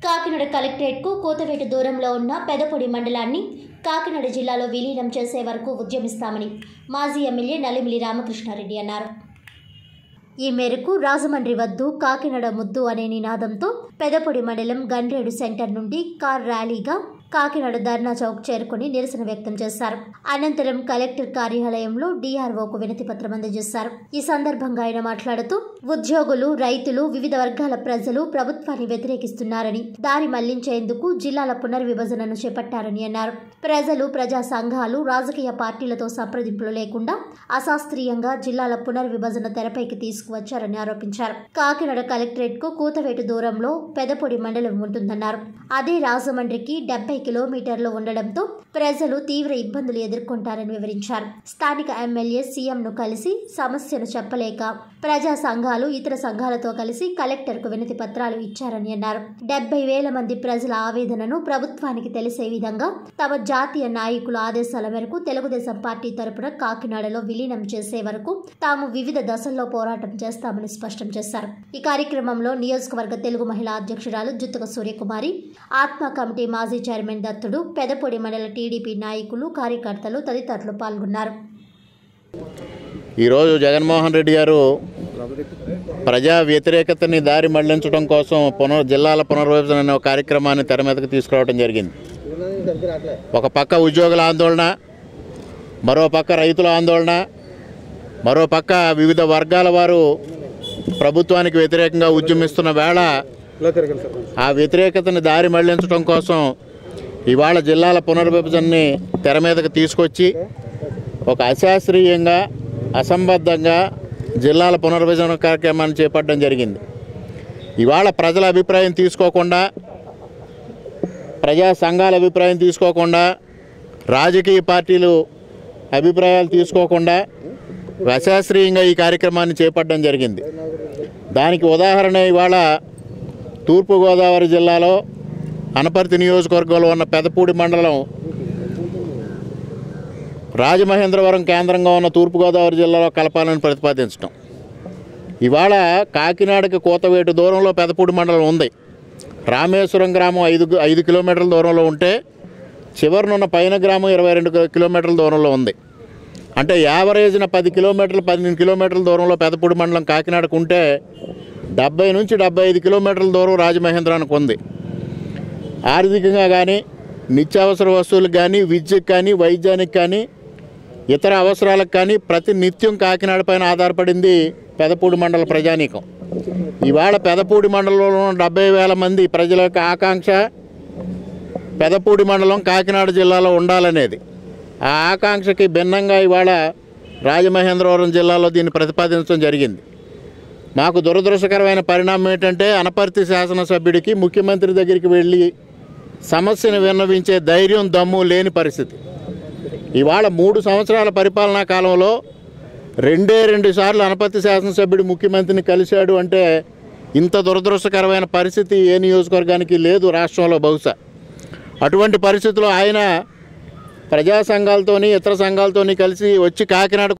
కాకినాడ కలెక్టరేట్కు కూతవేటు దూరంలో ఉన్న పెదపొడి మండలాన్ని కాకినాడ జిల్లాలో విలీనం చేసే వరకు ఉద్యమిస్తామని మాజీ ఎమ్మెల్యే నలిమిలి రామకృష్ణారెడ్డి అన్నారు ఈ మేరకు రాజమండ్రి వద్దు కాకినాడ ముద్దు అనే నినాదంతో పెదపొడి మండలం గన్రేడు సెంటర్ నుండి కార్ ర్యాలీగా కాకినాడ ధర్నా చౌక్ చేరుకుని నిరసన వ్యక్తం చేశారు అనంతరం కలెక్టర్ కార్యాలయంలో డీఆర్ఓకు వినతి పత్రం అందజేశారు ఈ సందర్భంగా ఆయన మాట్లాడుతూ ఉద్యోగులు రైతులు వివిధ వర్గాల ప్రజలు ప్రభుత్వాన్ని వ్యతిరేకిస్తున్నారని దారి మళ్లించేందుకు జిల్లాల పునర్విభజనను చేపట్టారని అన్నారు ప్రజలు ప్రజా సంఘాలు రాజకీయ పార్టీలతో సంప్రదింపులు లేకుండా అశాస్త్రీయంగా జిల్లాల పునర్విభజన తెరపైకి తీసుకువచ్చారని ఆరోపించారు కాకినాడ కలెక్టరేట్ కు కూతవేటు దూరంలో పెదపొడి మండలం ఉంటుందన్నారు అదే రాజమండ్రికి డెబ్బై కిలోమీటర్లు ఉండడంతో ప్రజలు తీవ్ర ఇబ్బందులు ఎదుర్కొంటారని వివరించారు స్థానిక ఎమ్మెల్యే సీఎంను కలిసి సమస్యను చెప్పలేక ప్రజా సంఘాలు ఇతర సంఘాలతో కలిసి కలెక్టర్కు వినతి పత్రాలు ఇచ్చారని అన్నారు డెబ్బై వేల మంది ప్రజల ఆవేదనను ప్రభుత్వానికి తెలిసే విధంగా తమ జాతీయ నాయకుల ఆదేశాల మేరకు తెలుగుదేశం పార్టీ తరపున కాకినాడలో విలీనం చేసే వరకు తాము వివిధ దశల్లో పోరాటం చేస్తామని స్పష్టం చేశారు ఈ కార్యక్రమంలో నియోజకవర్గ తెలుగు మహిళా అధ్యక్షురాలు జుత్తుక సూర్యకుమారి ఆత్మ కమిటీ మాజీ చైర్మన్ దత్తుడు పెదపొడి మండల టీడీపీ నాయకులు కార్యకర్తలు తదితరులు పాల్గొన్నారు ఈరోజు జగన్మోహన్ రెడ్డి గారు ప్రజా వ్యతిరేకతని దారి మళ్లించడం కోసం పునర్ జిల్లాల పునర్విభజన అనే ఒక కార్యక్రమాన్ని తెర మీదకి తీసుకురావడం జరిగింది ఒక పక్క ఉద్యోగుల ఆందోళన మరో పక్క రైతుల ఆందోళన మరో పక్క వివిధ వర్గాల వారు ప్రభుత్వానికి వ్యతిరేకంగా ఉద్యమిస్తున్న వేళ ఆ వ్యతిరేకతని దారి మళ్లించడం కోసం ఇవాళ జిల్లాల పునర్విభజనని తెర మీదకి తీసుకొచ్చి ఒక అశాస్త్రీయంగా అసంబద్ధంగా జిల్లాల పునర్విభజన కార్యక్రమాన్ని చేపట్టడం జరిగింది ఇవాళ ప్రజల అభిప్రాయం తీసుకోకుండా ప్రజా సంఘాల అభిప్రాయం తీసుకోకుండా రాజకీయ పార్టీలు అభిప్రాయాలు తీసుకోకుండా అశాస్త్రీయంగా ఈ కార్యక్రమాన్ని చేపట్టడం జరిగింది దానికి ఉదాహరణ ఇవాళ తూర్పుగోదావరి జిల్లాలో అనపర్తి నియోజకవర్గంలో ఉన్న పెదపూడి మండలం రాజమహేంద్రవరం కేంద్రంగా ఉన్న తూర్పుగోదావరి జిల్లాలో కలపాలని ప్రతిపాదించడం ఇవాళ కాకినాడకి కోతవేటు దూరంలో పెదపూడి మండలం ఉంది రామేశ్వరం గ్రామం ఐదు ఐదు కిలోమీటర్ల దూరంలో ఉంటే చివరినున్న పైన గ్రామం ఇరవై రెండు కిలోమీటర్ల దూరంలో ఉంది అంటే యావరేజ్న పది కిలోమీటర్లు పన్నెండు కిలోమీటర్ల దూరంలో పెదపూడి మండలం కాకినాడకు ఉంటే డెబ్బై నుంచి డెబ్బై ఐదు కిలోమీటర్ల దూరం రాజమహేంద్రానికి ఉంది ఆర్థికంగా కానీ నిత్యావసర వస్తువులకు కానీ విద్యకు కానీ వైద్యానికి కానీ ఇతర అవసరాలకు కానీ ప్రతి నిత్యం కాకినాడ పైన ఆధారపడింది పెదపూడి మండల ప్రజానీకం ఇవాళ పెదపూడి మండలంలో ఉన్న డెబ్బై వేల మంది ప్రజల యొక్క ఆకాంక్ష పెదపూడి మండలం కాకినాడ జిల్లాలో ఉండాలనేది ఆ ఆకాంక్షకి భిన్నంగా ఇవాళ రాజమహేంద్రవరం జిల్లాలో దీన్ని ప్రతిపాదించడం జరిగింది మాకు దురదృష్టకరమైన పరిణామం ఏంటంటే అనపర్తి శాసనసభ్యుడికి ముఖ్యమంత్రి దగ్గరికి వెళ్ళి సమస్యను విన్నవించే ధైర్యం దమ్ము లేని పరిస్థితి ఇవాళ మూడు సంవత్సరాల పరిపాలనా కాలంలో రెండే రెండు సార్లు అనపర్తి శాసనసభ్యుడు ముఖ్యమంత్రిని కలిశాడు అంటే ఇంత దురదృష్టకరమైన పరిస్థితి ఏ నియోజకవర్గానికి లేదు రాష్ట్రంలో బహుశా అటువంటి పరిస్థితిలో ఆయన ప్రజా సంఘాలతోని ఇతర సంఘాలతోని కలిసి వచ్చి కాకినాడ